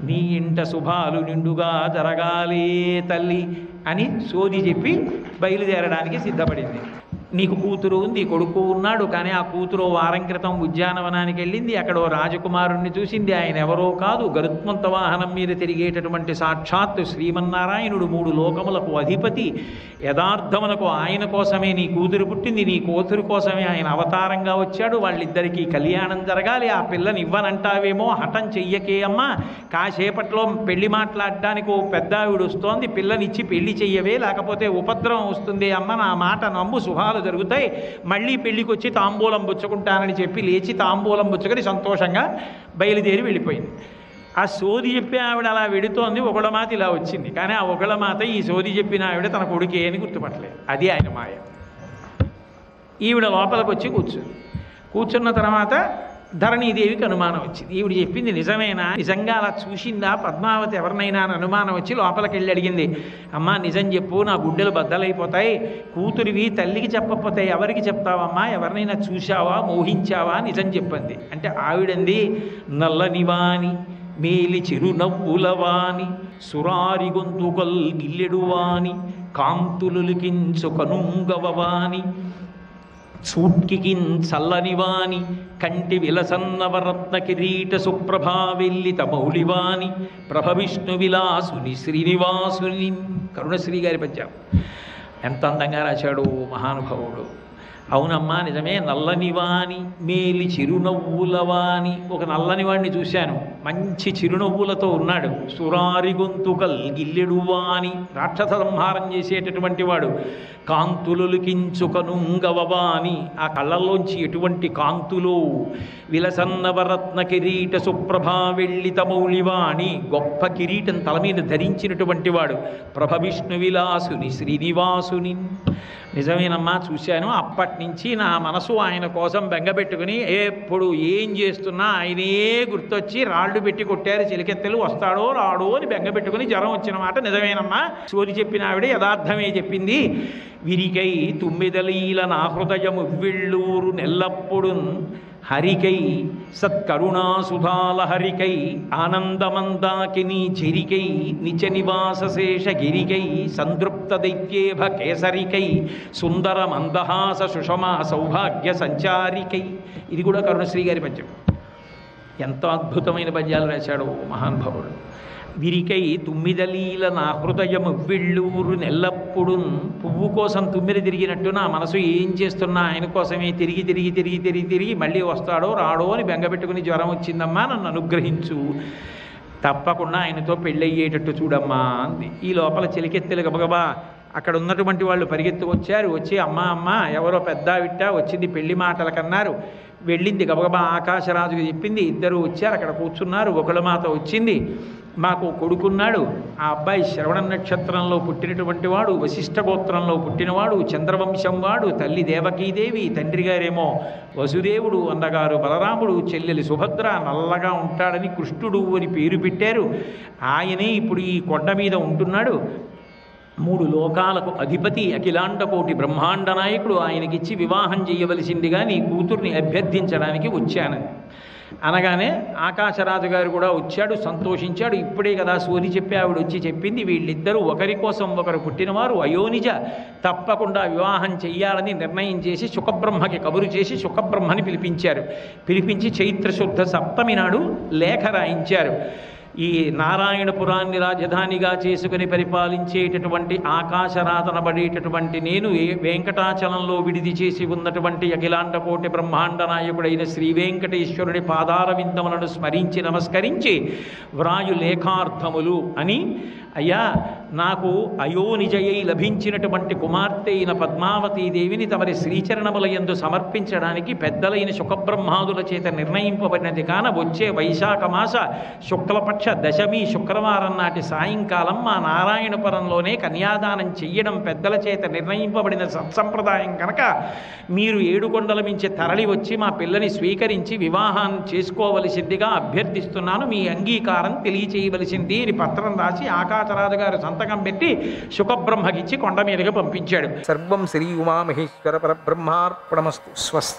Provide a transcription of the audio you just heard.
నీ ఇంట శుభాలు నిండుగా జరగాలే తల్లి అని సోది చెప్పి బయలుదేరడానికి సిద్ధపడింది నీకు కూతురు ఉంది కొడుకు ఉన్నాడు కానీ ఆ కూతురు ఓ వారం క్రితం ఉద్యానవనానికి వెళ్ళింది అక్కడ ఓ రాజకుమారుణ్ణి చూసింది ఆయన ఎవరో కాదు గరుత్మంత వాహనం మీద తిరిగేటటువంటి సాక్షాత్తు శ్రీమన్నారాయణుడు మూడు లోకములకు అధిపతి యథార్థమునకు ఆయన కోసమే నీ కూతురు పుట్టింది నీ కూతురు కోసమే ఆయన అవతారంగా వచ్చాడు వాళ్ళిద్దరికీ కళ్యాణం జరగాలి ఆ పిల్లని ఇవ్వనంటావేమో హఠం చెయ్యకే అమ్మా కాసేపట్లో పెళ్లి మాట్లాడడానికి ఓ పెద్ద ఆవిడ వస్తోంది పిల్లనిచ్చి పెళ్లి చెయ్యవే లేకపోతే ఉపద్రవం వస్తుంది అమ్మ నా మాట నమ్ము శుభాలు జరుగుతాయి మళ్ళీ పెళ్లికి వచ్చి తాంబూలం పుచ్చుకుంటానని చెప్పి లేచి తాంబూలం పుచ్చుకొని సంతోషంగా బయలుదేరి వెళ్ళిపోయింది ఆ సోది చెప్పి ఆవిడ అలా వెడుతోంది ఒకళ్ళ మాత ఇలా వచ్చింది కానీ ఆ ఒకళ్ళ మాత ఈ సోది చెప్పిన ఆవిడ తన కొడుకే అని గుర్తుపట్టలేదు అది ఆయన మాయ ఈవిడ లోపలికి వచ్చి కూర్చుంది కూర్చున్న తర్వాత ధరణీదేవికి అనుమానం వచ్చింది ఈవిడ చెప్పింది నిజమేనా నిజంగా అలా చూసిందా పద్మావతి ఎవరినైనా అని అనుమానం వచ్చి లోపలికి వెళ్ళి అడిగింది అమ్మా నిజం చెప్పు నా గుడ్డలు బద్దలైపోతాయి కూతురివి తల్లికి చెప్పకపోతే ఎవరికి చెప్తావమ్మా ఎవరినైనా చూశావా మోహించావా నిజం చెప్పింది అంటే ఆవిడంది నల్లనివాని మేలి చిరునవ్వులవాని సురారి గొంతుగల్ గిల్లెడువాని కాంతులులికించు కనుంగవవాని సూట్కికిన్ చల్లనివాని కంటి విలసన్నవరత్న కిరీట సుప్రభావెల్లిత మౌళివాని ప్రభ విష్ణు విలాసుని శ్రీనివాసుని కరుణశ్రీ గారి పద్యం ఎంత అందంగా రాశాడు మహానుభావుడు అవునమ్మా నిజమే నల్లనివాని మేలి చిరునవ్వులవాని ఒక నల్లని వాడిని చూశాను మంచి చిరునవ్వులతో ఉన్నాడు సురారి గొంతుకల్ గిల్లెడువాని రాక్షస సంహారం చేసేటటువంటి వాడు కాంతులులికించుకనుంగవవాని ఆ కళ్ళల్లోంచి ఎటువంటి కాంతులు విలసన్నవరత్న కిరీట సుప్రభా వెళ్ళిత మౌళివాణి గొప్ప కిరీటం తల మీద ధరించినటువంటి వాడు ప్రభ విష్ణు విలాసుని శ్రీనివాసుని నిజమేనమ్మా చూశాను అప్పటి నుంచి నా మనసు ఆయన కోసం బెంగపెట్టుకుని ఎప్పుడు ఏం చేస్తున్నా ఆయనే గుర్తొచ్చి రాళ్ళు పెట్టి కొట్టారు చిలికెత్తెలు వస్తాడో రాడో అని బెంగపెట్టుకుని జ్వరం వచ్చిన మాట నిజమేనమ్మా సోది చెప్పిన ఆవిడ యథార్థమే చెప్పింది విరికై తుమ్మిదలీల నా హృదయము విళ్ళూరు నెల్లప్పుడు హరికై సత్కరుణాసుధాల హరికై ఆనందమందాకిని చెరికై నిచ నివాస శేష గిరికై సంతృప్త దైత్యేభ కేసరికై సుందర మందహాస సుషమా సౌభాగ్య సంచారికై ఇది కూడా కరుణశ్రీ గారి పద్యం ఎంతో అద్భుతమైన పద్యాలు రాశాడు మహానుభావుడు విరికై తుమ్మిదలీల నా హృదయము విళ్ళూరు నెల్లప్పుడు పువ్వు కోసం తుమ్మిది తిరిగినట్టు నా మనసు ఏం చేస్తున్నా ఆయన కోసమే తిరిగి తిరిగి తిరిగి తిరిగి తిరిగి మళ్ళీ వస్తాడో రాడో అని బెంగపెట్టుకుని జ్వరం వచ్చిందమ్మా నన్ను అనుగ్రహించు తప్పకుండా ఆయనతో పెళ్ళయ్యేటట్టు చూడమ్మా అంది ఈ లోపల చిలికెత్తెలు గబగబా అక్కడ ఉన్నటువంటి వాళ్ళు పరిగెత్తు వచ్చారు వచ్చి అమ్మ అమ్మ ఎవరో పెద్ద విట్ట వచ్చింది పెళ్లి మాటల కన్నారు వెళ్ళింది గబగబా ఆకాశరాజుకి చెప్పింది ఇద్దరు వచ్చారు అక్కడ కూర్చున్నారు ఒకళ్ళ మాత వచ్చింది మాకు కొడుకున్నాడు ఆ అబ్బాయి శ్రవణ నక్షత్రంలో పుట్టినటువంటి వాడు వశిష్ఠ గోత్రంలో పుట్టినవాడు చంద్రవంశం వాడు తల్లి దేవకీదేవి తండ్రి గారేమో వసుదేవుడు అన్నగారు బలరాముడు చెల్లెలి సుభద్ర నల్లగా ఉంటాడని కృష్ణుడు అని పేరు పెట్టారు ఆయనే ఇప్పుడు ఈ కొండ మీద ఉంటున్నాడు మూడు లోకాలకు అధిపతి అఖిలాండకోటి బ్రహ్మాండ నాయకుడు ఆయనకిచ్చి వివాహం చేయవలసిందిగా నీ కూతుర్ని అభ్యర్థించడానికి వచ్చానని అనగానే ఆకాశరాజు గారు కూడా వచ్చాడు సంతోషించాడు ఇప్పుడే కదా సోది చెప్పి ఆవిడ వచ్చి చెప్పింది వీళ్ళిద్దరూ ఒకరి కోసం ఒకరు పుట్టినవారు అయోనిజ తప్పకుండా వివాహం చెయ్యాలని నిర్ణయం చేసి సుఖబ్రహ్మకి కబురు చేసి సుఖబ్రహ్మని పిలిపించారు పిలిపించి చైత్రశుద్ధ సప్తమి నాడు లేఖ రాయించారు ఈ నారాయణపురాన్ని రాజధానిగా చేసుకుని పరిపాలించేటటువంటి ఆకాశరాతనబడేటటువంటి నేను ఏ వెంకటాచలంలో విడిది చేసి ఉన్నటువంటి అఖిలాండకోటి బ్రహ్మాండ నాయకుడైన శ్రీ వెంకటేశ్వరుడి పాదార విందములను స్మరించి నమస్కరించి వ్రాయు లేఖార్థములు అని అయ్యా నాకు అయోనిజయై లభించినటువంటి కుమార్తె అయిన పద్మావతీదేవిని తమరి శ్రీచరణముల యందు సమర్పించడానికి పెద్దలైన శుకబ్రహ్మాదుల చేత నిర్ణయింపబడినది కాన వచ్చే వైశాఖ మాస శుక్లపక్ష దశమి శుక్రవారం నాటి సాయంకాలం మా నారాయణపురంలోనే కన్యాదానం చెయ్యడం పెద్దల చేత నిర్ణయింపబడిన సత్సంప్రదాయం కనుక మీరు ఏడుకొండల మించి తరలి వచ్చి మా పిల్లని స్వీకరించి వివాహం చేసుకోవలసిందిగా అభ్యర్థిస్తున్నాను మీ అంగీకారం తెలియచేయవలసింది అని పత్రం రాసి ఆకాశరాజు గారు సంతకం పెట్టి శుకబ్రహ్మకిచ్చి కొండ మీదకి పంపించాడు సర్వం శ్రీ ఉమామహేశ్వర పరబ్రహ్మార్పణమస్తు స్వస్తి